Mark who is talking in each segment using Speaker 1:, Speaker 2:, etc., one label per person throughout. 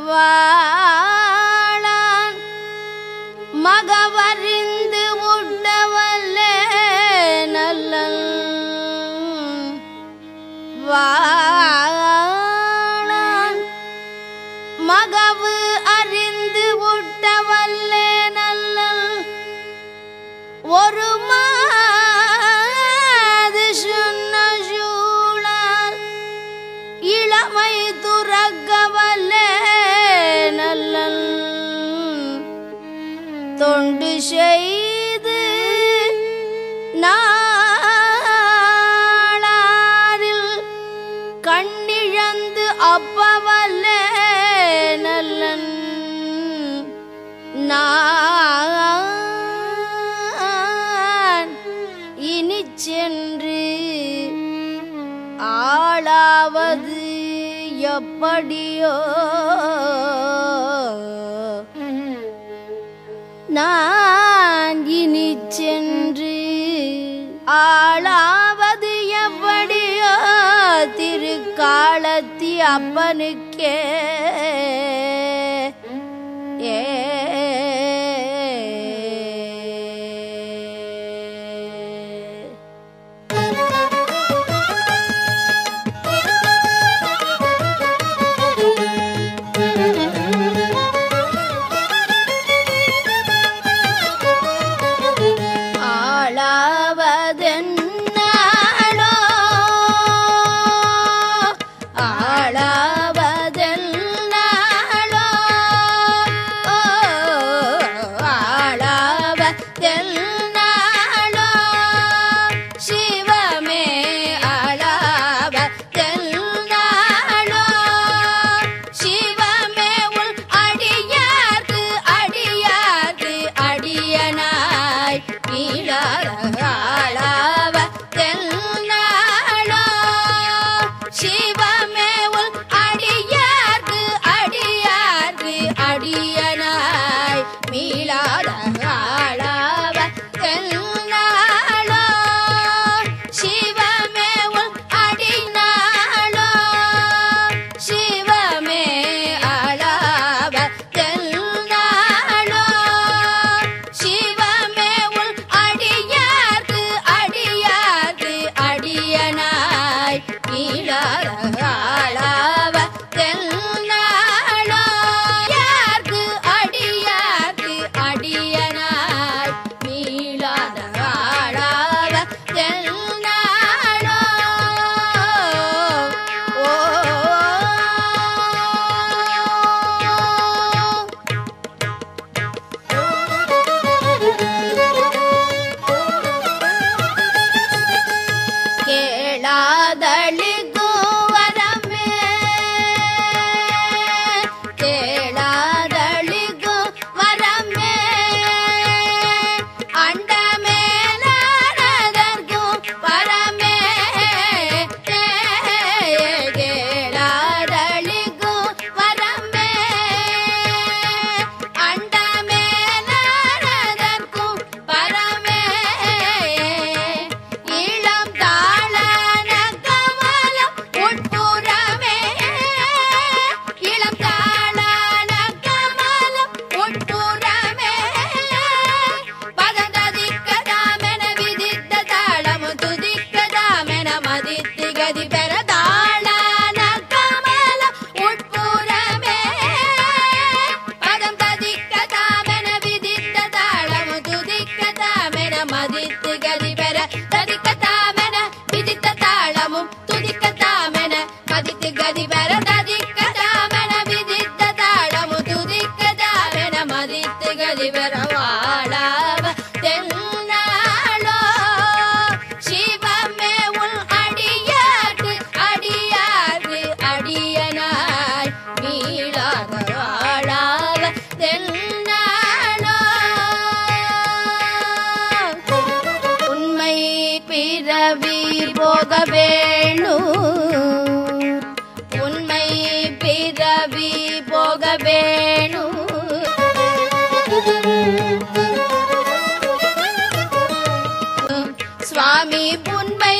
Speaker 1: வாழான் மகவறிந்து உட்டவல்லே நல்ல வாழான் மகவு அறிந்து உட்டவல்லே நல்ல ஒரு மாது சொன்ன சூழால் இளமை துறக்கவல்லே நல்ல தொண்டு செய்து நாளாரில் கண்ணிழந்து அப்பவல்லே நல்லன் நான் இனி சென்று ஆளாவது எப்படியோ நான் இனி சென்று ஆளாவது எப்படியோ திருக்காலத்தி அப்பனுக்கே ஏ ஆளாவதென்னாளோ ஆளாவதென்னாளோ ஆளாவதென்னாளோ சிவமே ஆளாவதென்னாளோ சிவமே உள் அடியார்க்கு அடியார்க்கு அடியனாய் நீளாளாவ தென்னாளோ சிவமே உள் அடியார்க்கு அடியார்க்கு அடியனாய் மீளாத ஆளாவ தென்னாளோ சிவமே உள் அடிநாளோ சிவமே ஆளாவ தென்னாளோ சிவமே உள் அடியார்க்கு அடியார்க்கு அடியனாய் நீளாத ஆளாவ தென்னாளோ யார்க்கு அடியார்க்கு அடியனாய் நீளாத ஆளாவ தென்னாளோ ஓ கேளாதளிಗೂ ವರಮೇ ಕೇಳಾದಳಿಗೂ ವರಮೇ ಅಂಡ ಮೇಲಾರದರ್ಗೂ ಪರಮೇ ಕೇಳಾದಳಿಗೂ ವರಮೇ ಅಂಡ மேலானதற்கு பரமே இளம் தாளன கமலம் உட்புறமே இளம் தாளன கமலம் உட்புறமே பதந்ததிக்கதாமென விதித்த தாளமு துதிக்கதாமென மதித்து கதி பெற தாளன கமலம் உட்புறமே பதம் ததிக்கதாமென விதித்த தாளமு துதிக்கதாமென மதித்து கதி பெற ததிக்கதாமென விதித்த தாளமும் துதிக்கதாமென மதித்து கதி பெற ததிக்கதாமென விதித்த தாளமு துதிக்கதாமென மதித்து கதி பெற வாழாவ தென்னாளோ சிவமே உள் அடியார்க்கு அடியார்க்கு அடியனாய் நீளாத வாழாவ தென்னாளோ உண்மை பிறவி போக வேணும் உண்மை பிறவி போக வேணும் சுவாமி உண்மை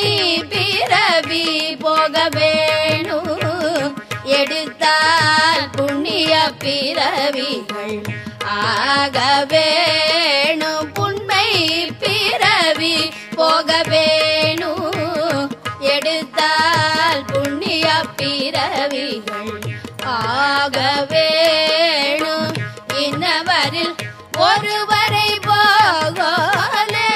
Speaker 1: பிறவி போக வேணும் எடுத்தால் புண்ணிய பிறவிகள் ஆக வேணும் உண்மை பிறவி போக வேணும் எடுத்தால் புண்ணிய பிறவிகள் ஆக வேணும் இன்னவரில் ஒருவரை போகலே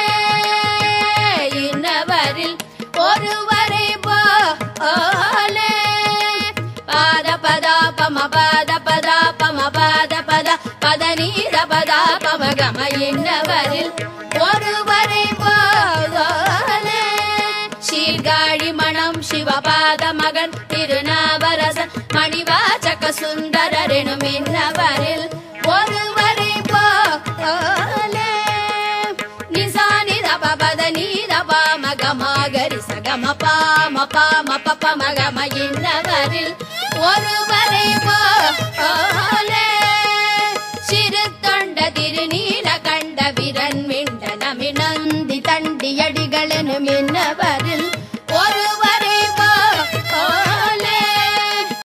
Speaker 1: இன்னவரில் ஒருவரை போலே பாத பதா பம பாத பதா பம பாத பத பத நீர பதா பம கம இன்னவரில் ஒருவரை போகலே சீர்காழி மணம் சிவபாத மகன் திருநாவரசன் மணிவாச்சக சுந்தரரெனும் இன்னவரில் ஒருவரை போலே நிசானி ரப பத நீர பாம கமாகரி சகம பாம பாம பப மகம இன்னவரில் ஒருவரை போலே சிறு தொண்ட திருநீல கண்ட விரன் மிண்ட நமிநந்தி தண்டியடி